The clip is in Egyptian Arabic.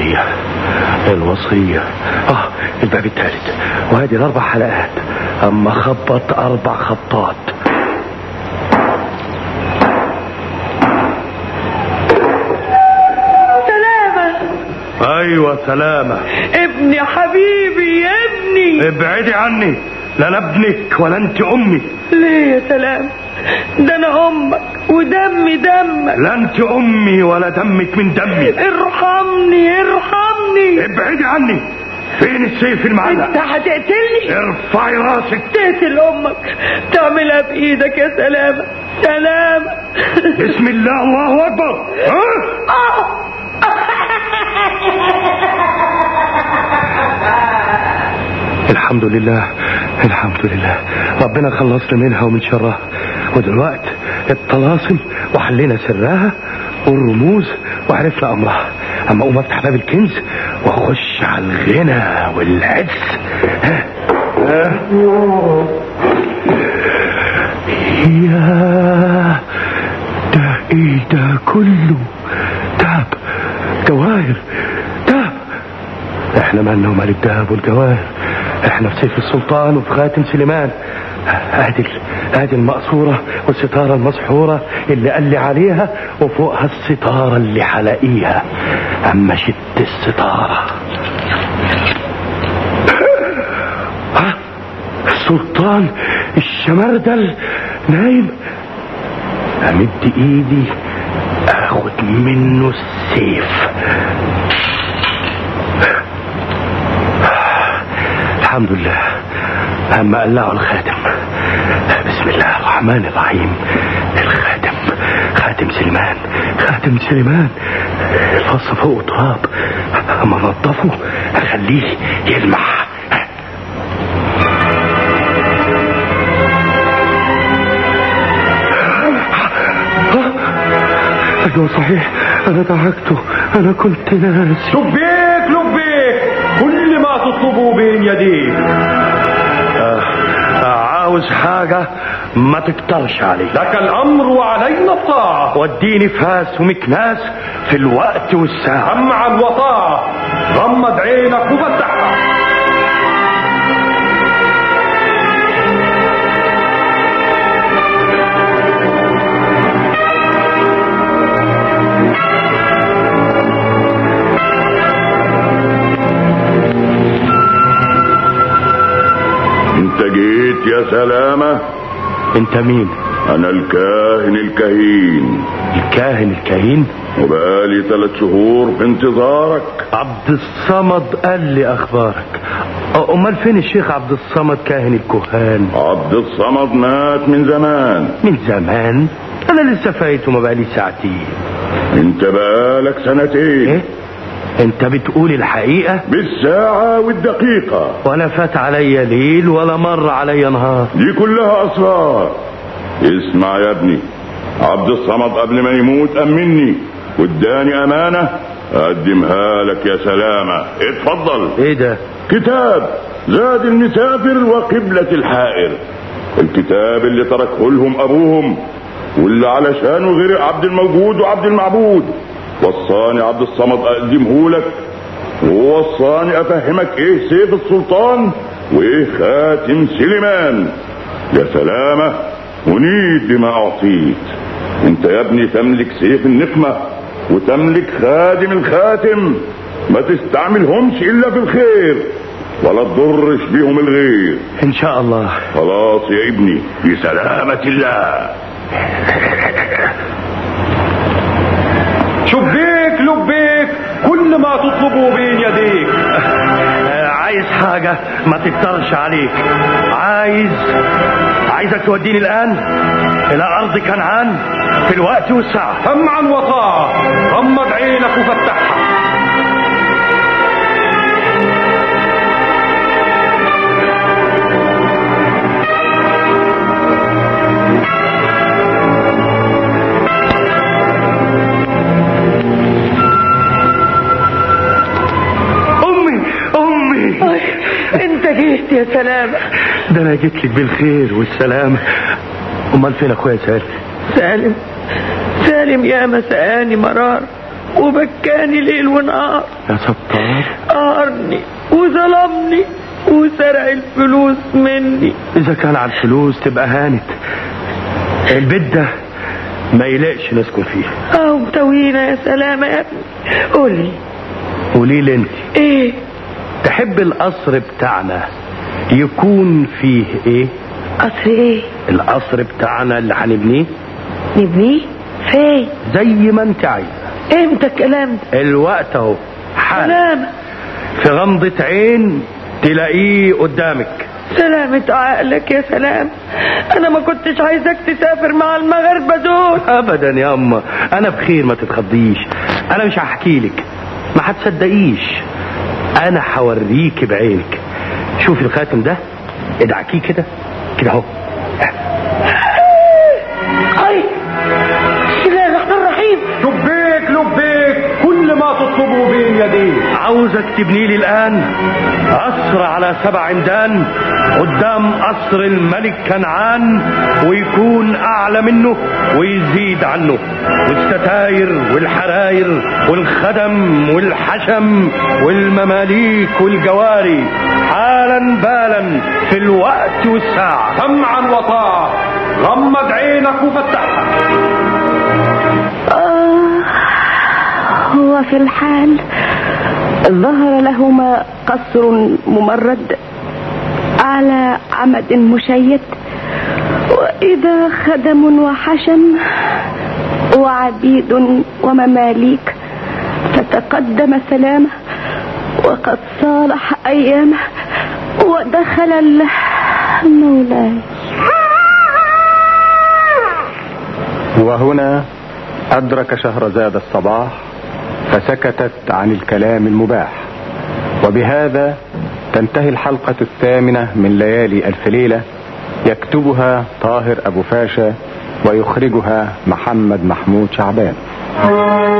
الوصية الوصية اه الباب الثالث وهذه الاربع حلقات اما خبط اربع خبطات سلامة ايوه سلامة ابني حبيبي يا ابني ابعدي عني لا انا ابنك ولا انت امي ليه يا سلام ده انا امك ودمي دمك لا انت امي ولا دمك من دمي ارحمني ارحمني ابعدي عني فين السيف المعلق انت هتقتلني ارفعي راسك تقتل امك تعملها بايدك يا سلامة سلامة بسم الله الله اكبر ها الحمد لله الحمد لله ربنا خلصنا منها ومن شرها ودلوقتي الطلاسم وحلينا سرها والرموز وعرفنا امرها اما اقوم افتح باب الكنز واخش على الغنى والعز ها ها يا ده ايه ده كله دهب جواهر دهب احنا مالنا ومال الدهب والجواهر احنا في سيف السلطان وفي خاتم سليمان ادي ادي المقصورة والستارة المسحورة اللي قال لي عليها وفوقها الستارة اللي حلاقيها اما شد الستارة ها السلطان الشمردل نايم امد ايدي اخد منه السيف الحمد لله اما قلعوا الخاتم بسم الله الرحمن الرحيم الخاتم خاتم سليمان خاتم سليمان الفص فوق تراب اما نضفه اخليه يلمع ايوه صحيح انا دعكته انا كنت ناسي لبيك لبيك كل ما تطلبه بين يديك عاوز حاجة ما تقدرش عليه لك الأمر وعلينا الطاعة وديني فاس ومكناس في الوقت والساعة سمعا وطاعة غمض عينك وفتحها انت جيت يا سلامة انت مين انا الكاهن الكهين الكاهن الكهين وبقالي ثلاث شهور في انتظارك عبد الصمد قال لي اخبارك أه، امال فين الشيخ عبد الصمد كاهن الكهان عبد الصمد مات من زمان من زمان انا لسه فايته ما بقالي ساعتين انت بقالك سنتين ايه انت بتقول الحقيقة بالساعة والدقيقة ولا فات عليا ليل ولا مر عليا نهار دي كلها اسرار اسمع يا ابني عبد الصمد قبل ما يموت امني واداني امانة اقدمها لك يا سلامة اتفضل ايه ده كتاب زاد المسافر وقبلة الحائر الكتاب اللي تركه لهم ابوهم واللي علشانه غرق عبد الموجود وعبد المعبود وصاني عبد الصمد اقدمه لك ووصاني افهمك ايه سيف السلطان وايه خاتم سليمان يا سلامة منيد بما اعطيت انت يا ابني تملك سيف النقمة وتملك خادم الخاتم ما تستعملهمش الا في الخير ولا تضرش بيهم الغير ان شاء الله خلاص يا ابني بسلامة الله شبيك لبيك كل ما تطلبه بين يديك آه، عايز حاجة ما تقدرش عليك عايز عايزك توديني الآن إلى أرض كنعان في الوقت والساعة سمعا وطاعة غمض عينك وفتحها أمي أمي أي، انت جيت يا سلامة ده أنا جيت لك بالخير والسلام أمال فين أخويا سالم سالم سالم يا مساني مرار وبكاني ليل ونهار يا ستار قهرني وظلمني وسرق الفلوس مني اذا كان على الفلوس تبقى هانت البيت ده ما يلاقش نسكن فيه اه متوهينا يا سلامة يا ابني قولي قولي لي انت ايه تحب القصر بتاعنا يكون فيه ايه قصر ايه القصر بتاعنا اللي هنبنيه نبنيه فين زي ما انت عايزه امتى الكلام ده الوقت اهو حال سلامة في غمضة عين تلاقيه قدامك سلامة عقلك يا سلام انا ما كنتش عايزك تسافر مع المغاربة دول ابدا يا اما انا بخير ما تتخضيش انا مش هحكي لك ما هتصدقيش انا هوريك بعينك شوفي الخاتم ده ادعكيه كده كده اهو اي بسم الله الرحمن الرحيم لبيك لبيك كل ما تطلبه بين يديك عاوزك تبني لي الان قصر على سبع عمدان قدام قصر الملك كنعان ويكون اعلى منه ويزيد عنه والستاير والحراير والخدم والحشم والمماليك والجواري حالا بالا في الوقت والساعه سمعا وطاعة غمض عينك وفتحها آه وفي الحال ظهر لهما قصر ممرد على عمد مشيد وإذا خدم وحشم وعبيد ومماليك فتقدم سلامه وقد صالح أيامه ودخل ال- مولاي وهنا أدرك شهرزاد الصباح فسكتت عن الكلام المباح وبهذا تنتهي الحلقة الثامنة من ليالي ألف ليلة يكتبها طاهر أبو فاشا ويخرجها محمد محمود شعبان